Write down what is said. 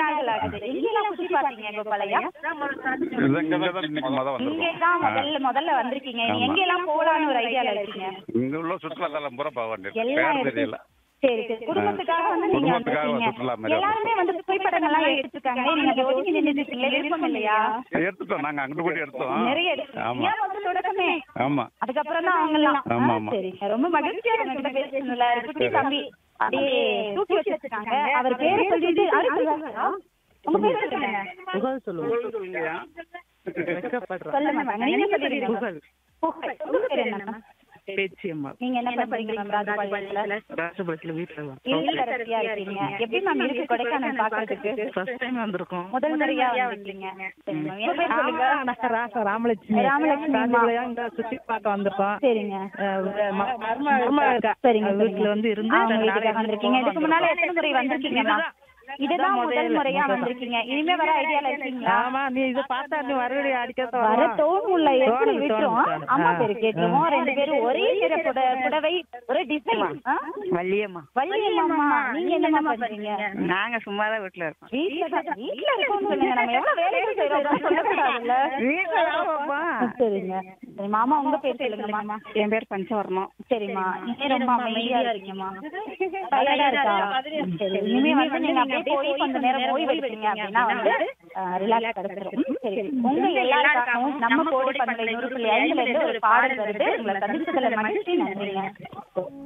நாட்கள் ஆகுது எங்கெல்லாம் சுத்தி பாத்தீங்க கோபாலையா இங்கதான் இன்னைக்கு முத இங்கே வந்திருக்கோம் தான் முதல்ல முதல்ல வந்திருக்கீங்க ஆமா. எங்கெல்லாம் போலான்னு ஒரு ஐடியால இருக்கீங்க இங்க உள்ள சுற்றுலா தலம் பூரா போக வேண்டியது எல்லாம் பேர் இருக்கு. தெரியல சரி சரி குடும்பத்துக்காக வந்து நீங்க குடும்பத்துக்காக வந்திருக்கீங்க சுற்றுலா மாதிரி எல்லாருமே வந்து புகைப்படங்கள் எல்லாம் எடுத்துருக்காங்க நீங்க அப்படி ஒதுங்கி நின்றுட்டீங்களே விருப்பம் இல்லையா எடுத்துட்டோம் நாங்க அங்கிட்டு போய் எடுத்தோம் நிறைய எடுத்து ஆமா ஏன் வந்து தொடக்கமே ஆமா அதுக்கப்புறம் தான் அவங்கெல்லாம் ஆமா, ஆ, ஆமா. சரிங்க ரொம்ப மகிழ்ச்சியா உங்ககிட்ட பேசுனதுல குட்டி தம்பி அப்படியே தூக்கி வச்சிருக்காங்க அவர் பேரை சொல்லிட்டு யாரு சொல்லுவாங்களா உங்க பேர் சொல்லுங்க புகழ் சொல்லுவோம் வெக்கப்படுறோம் சொல்லுங்க நீங்க சொல்லிடுங்க புகழ் புகழ். உங்க பேர் என்ன பேச்சியம்மா நீங்க என்ன பண்றீங்க மேம் ராஜபாளையத்துல ராசபுரத்துல வீட்டுல இல்லத்தரசியா இருக்கீங்க எப்படி மேம் இருக்கு கொடைக்கானல் பாக்குறதுக்கு ஃபர்ஸ்ட் டைம் வந்திருக்கோம் முதல் முறையா வந்திருக்கீங்க சரி ma'am. என்ன பேர் சொல்லுங்க ராசா ராமலட்சுமி ராமலட்சுமி அம்மா. காஞ்சிபுரம் இங்க சுத்தி பார்க்க வந்திருக்கோம் சரிங்க அஹ் ம- மருமக இருக்கா. சரிங்க அவ வீட்டுல வந்து இருந்து அவங்க நாளைக்கு வீட்டுக்கு வந்திருக்கீங்க இதுக்கு முன்னால எத்தனை முறை வந்திருக்கீங்கம்மா இதுதான் முதல் முறையா வந்திருக்கீங்க இனிமே வர ஐடியால இருக்கீங்களா ஆமா நீ இத பார்த்தா நீ மறுபடியும் அடிக்க வர தோணும்ல எப்படி தோணுது, விட்டுரும் தோணுது. அம்மா ஆ. பேரு கேட்டுருவோம் ரெண்டு பேரும் ஒரே நிற புட புடவை ஒரே டிசைன் வள்ளியம்மா வள்ளியம்மா நீங்க என்னம்மா பண்றீங்க நாங்க சும்மா தான் வீட்டுல இருக்கோம் வீட்ல தான் வீட்ல இருக்கோம்னு சொல்லுங்க நம்ம எவ்வளவு வேலைகள் செய்யறோம் சொல்லக்கூடாதுல்ல வீட்டுல ஆமாப்பா சரிங்க சரி மாமா உங்க பேர் சொல்லுங்க மாமா என் பேர் பஞ்சவர்ணம் சரிம்மா இனிமே ரொம்ப அமைதியா இருக்கீங்கம்மா டயர்டா இருக்கா சரி இனிமே வந்து நீங்க அப்படியே போய் கொஞ்ச நேரம் ஓய்வு எடுத்தீங்க அப்படின்னா வந்து ரிலாக்ஸ் கிடைச்சிரும் ம், சரி உங்க எல்லாருக்காகவும் நம்ம கோடி பண்பலை நூறு புள்ளி ஐந்துல இருந்து ஒரு பாடல் வருது உங்களை சந்திச்சதுல மகிழ்ச்சி நன்றிங்க